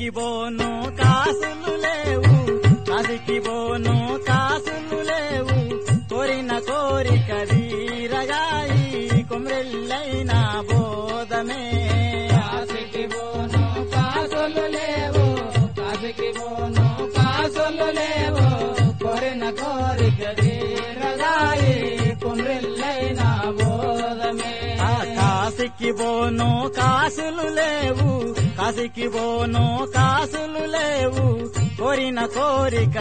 కాశీకి బోను కాసులు లేవు కాశీకి బోను కాసులు లేవు కోరిన కోరిక తీరగాయి కుమ్రెల్లైన బోధమే కాశీకి పోను కాసులు లేవు కాశీకి పోను కాసులు లేవు కోరిన కోరిక తీరగాయి కుండ్రిల్లైన బోధమే ఆ కాశీకి బోను కాసులు లేవు కాశీకి బోను కాసులు లేవు కోరిన కోరిక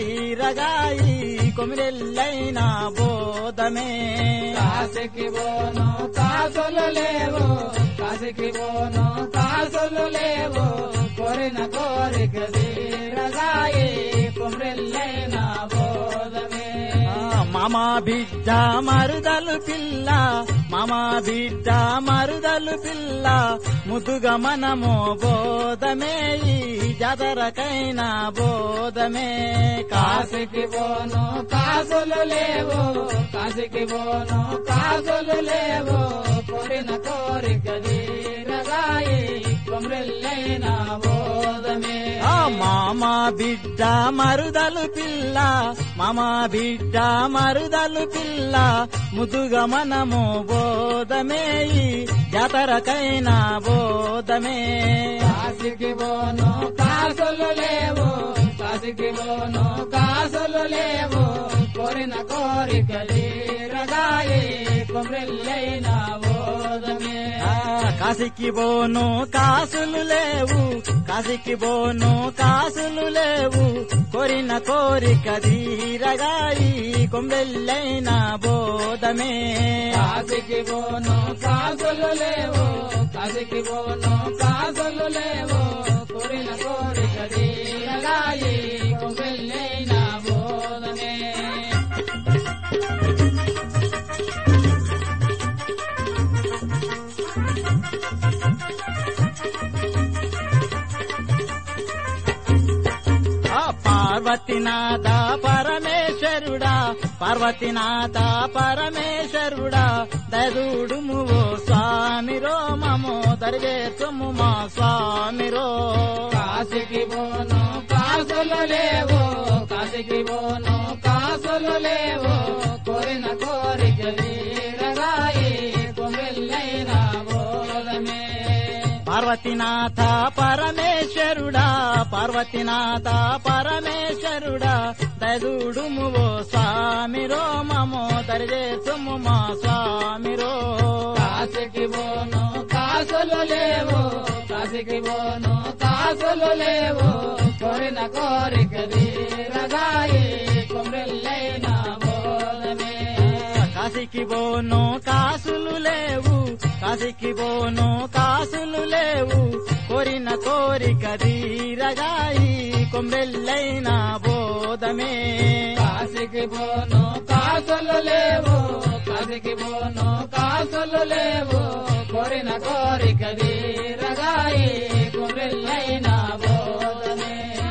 తీరగాయి కుమిరెల్లైన బోధమే కాశీకి పోను కాసులు లేవు కాశీకి పోను కాసులు లేవు కోరిన కోరిక తీరగాయి కుండ్రిల్లైన బోధమే ఆ, మామ బిడ్డ మరుదలు పిల్ల మామ బిడ్డ మరుదలు పిల్ల ముద్దుగా మనము బోధమే ఈ జాతరకైన బోధమే కాశీ కాశీకి పోను కాసులు లేవు కాశీకి పోను కాసులు లేవు కోరిన కోరిక తీరగాయి కొమ్రెల్లైన బోధమే ఆ మామ బిడ్డ మరుదలు పిల్ల మామ బిడ్డ మరుదలు పిల్ల ముదుగా మనము బోధమే ఈ జాతరకైన బోధమే కాశీకి పోను కాసులు లేవు కాశీకి పోను కాసులు లేవు కోరిన కోరిక తీరగాయి కొమ్రెల్లైన బోధమే ఆ, కాశీకి బోను కాసులు లేవు కాశీకి బోను కాసులు లేవు కోరిన కోరిక తీరగాయి కొంబెల్లైన బోధమే కాశీకి పోను కాసులు లేవు కాశీకి పోను కాసులు లేవు కోరిన కోరిక తీరగాయి కొమ్మెల్లైన బోధమే ఆ పార్వతీనాథ పరమేశ్వరుడా పార్వతీనాథ పరమేశ్వరుడా దదుడుము ఓ స్వామి రోమము దరివేతుము మా స్వామి రో కాశీకి పోను కాసులు లేవు కాశీకి పోను కాసులు లేవు కోరిన కోరిక తీరగాయి కొమ్మెల్లైన బోధమే పార్వతీనాథ పరమేశ్వరుడా పార్వతీనాథ పరమేశ్వరుడా దదుడుము ఓ స్వామి రోమము దరివేతుము మా స్వామి రో కాశీకి పోను కాసులు లేవు కాశీకి పోను కాసులు లేవు కోరిన కోరిక తీరగాయి కొమ్రెల్లైన బోధమే కాశీకి బోను కాసులు లేవు కాశీకి బోను కాసులు లేవు కోరిన కోరిక తీరగాయి కొంబెల్లైన బోధమే కాశీకి పోను కాసులు లేవు కాశీకి పోను కాసులు లేవు కోరిన కోరిక తీరగాయి కొమ్రెల్లైన బోధమే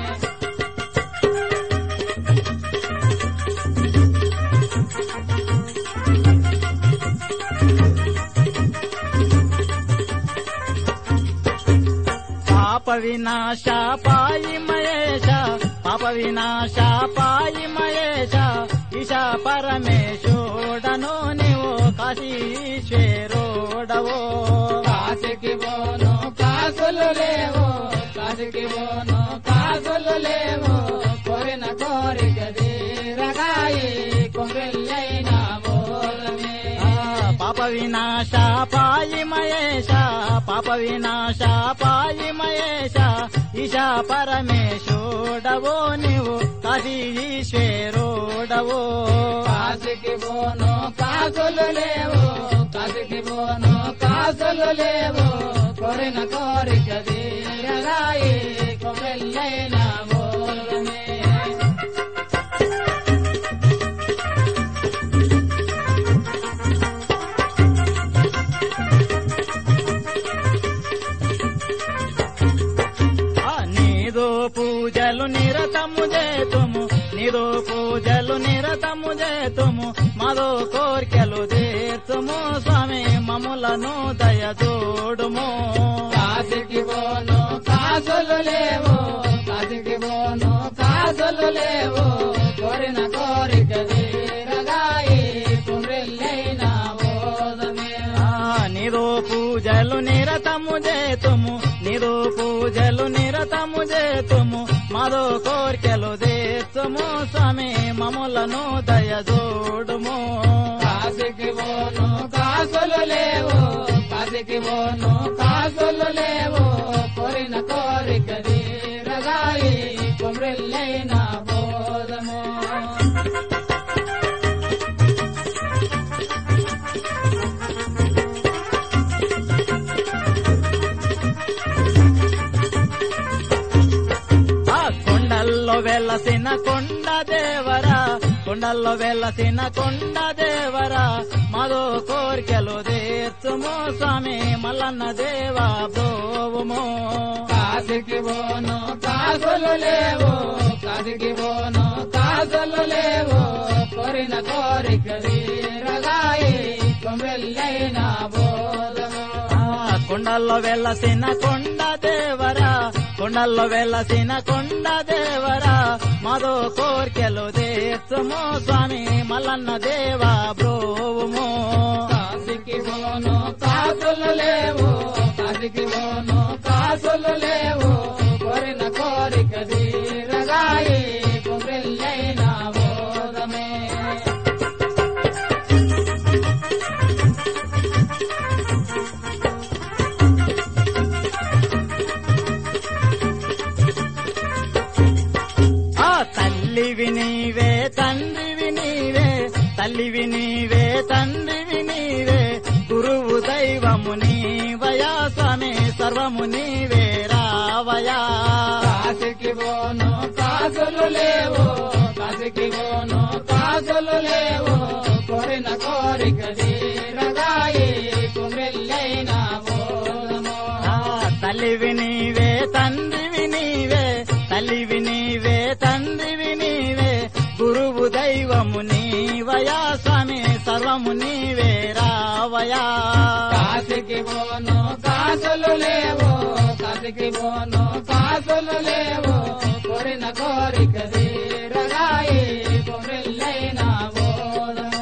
పాప వినాశ పాయి మహేశ పాప వినాశ పాయి మహేశ ఈశా పరమేశోడను నీవు కాశీశ్వరోడవో కాశీకి పోను కాసులు లేవు కాశీకి పోను కాసులు లేవు కోరిన కోరిక తీరగాయి కొమ్రెల్లైన బోధమే ఆ, పాప వినాశ పాయి మహేశ పాప వినాశ పాయి మహేశ ఈశా పరమేశోడవో నీవు కాశీశ్వరోడవో కాశీకి పోను కాసులు లేవు కాశీకి పోను కాసులు లేవు కోరిన కోరిక తీరగాయి కొమ్రెల్లైన బోధమే ఆ, నీదో పూజలు నిరతము చేతుము నీదో పూజలు నిరతము చేతుము మదో కోర్కెలు తీర్చుము స్వామి మమ్ములను దయ చూడుము కాశీకి పోను కాసు కాసులు లేవు కాశీకి పోను కాసులు లేవు కోరిన కోరిక తీరగాయి కుమ్రెల్లైన బోధమే ఆ, నిరో పూజలు నిరతము చేతుము నిరో పూజలు నిరతము చేతుము మరో కోర్కెలు తీర్చుము స్వామి మమ్ములను దయజోడుము కాశీకి పోను కాసులు లేవు కాశీకి పోను కాసులు లేవు కోరిన కోరిక తీరగాయి కుమ్రెల్లైన బోధము ఆ కొండల్లో వెలసిన కొండ దేవరా కొండల్లో వెలసిన కొండ దేవరా మరో కోరికలు తీర్చుము స్వామి మల్లన్న దేవా బ్రోవుము కాశీకి పోను కాసులు లేవు కాశీకి పోను కాసులు లేవు కోరిన కోరిక తీరగాయి కొమ్మెల్లైన బోధము ఆ కొండల్లో వెలసిన కొండ దేవరా కొండల్లో వెలసిన కొండ దేవరా మరో కోరికలు తీర్చుము స్వామి మల్లన్న దేవా బ్రోవుము కాశీకి పోను కాసులు లేవు కాశీకి పోను కాసులు లేవు కోరిన కోరిక తీరగాయి కొమ్మెల్లైన బోధమే ఆ తల్లివి నీవే తండ్రివి నీవే తల్లివి నీవే తండ్రివి నీవే గురువు దైవము నీవయా స్వామి సర్వము నీవే రావయా కాశీకి పోను కాసులు లేవు కాశీకి పోను కాసులు లేవు కోరిన కోరిక తీరగాయి కుమ్రెల్లైన బోధము ఆ తల్లివి నీవే తండ్రివి నీవే తల్లివి నీవే తండ్రివి నీవే గురువు దైవము నీవయా స్వామి సర్వము నీవే రావయా కాశీకి పోను కాసులు లేవు కాశీకి పోను కాసులు లేవు కోరిన కోరిక తీరగాయి కుమ్రెల్లైన బోధము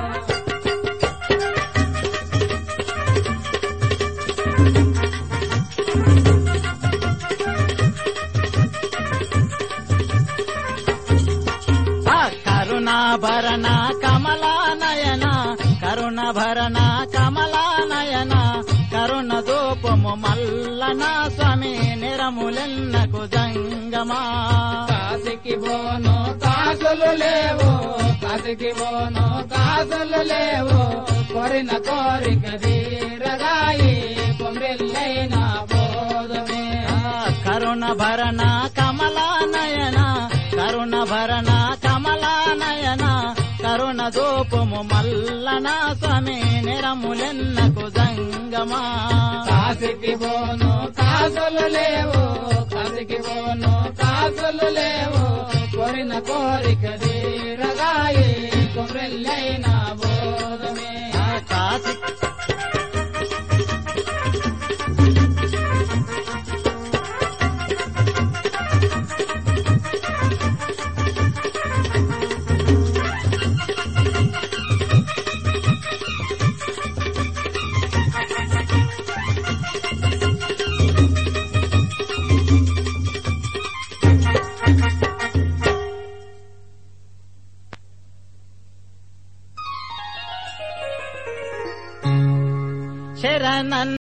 ఆ కరుణాభరణ కమలానయన కరుణభరణ కమలానయన కరుణ దూపము మల్లన స్వామి నిరములెన్నకు జంగమా కాశీకి పోను కాసులు లేవు కాశీకి పోను కాసులు లేవు కోరిన కోరిక తీరగాయి కొమ్రెల్లైన బోధమే ఆ కరుణభరణ కమలానయన కరుణభరణ కమలానయన కరుణ దూపము మల్లన స్వామి నిరములెన్నకు జంగమా కాశీకి పోను కాసులు లేవు కాశీకి పోను కాసులు లేవు కోరిన కోరిక తీరగాయి కొమ్రెల్లైన బోధమే ఆ కాశీ శరణన్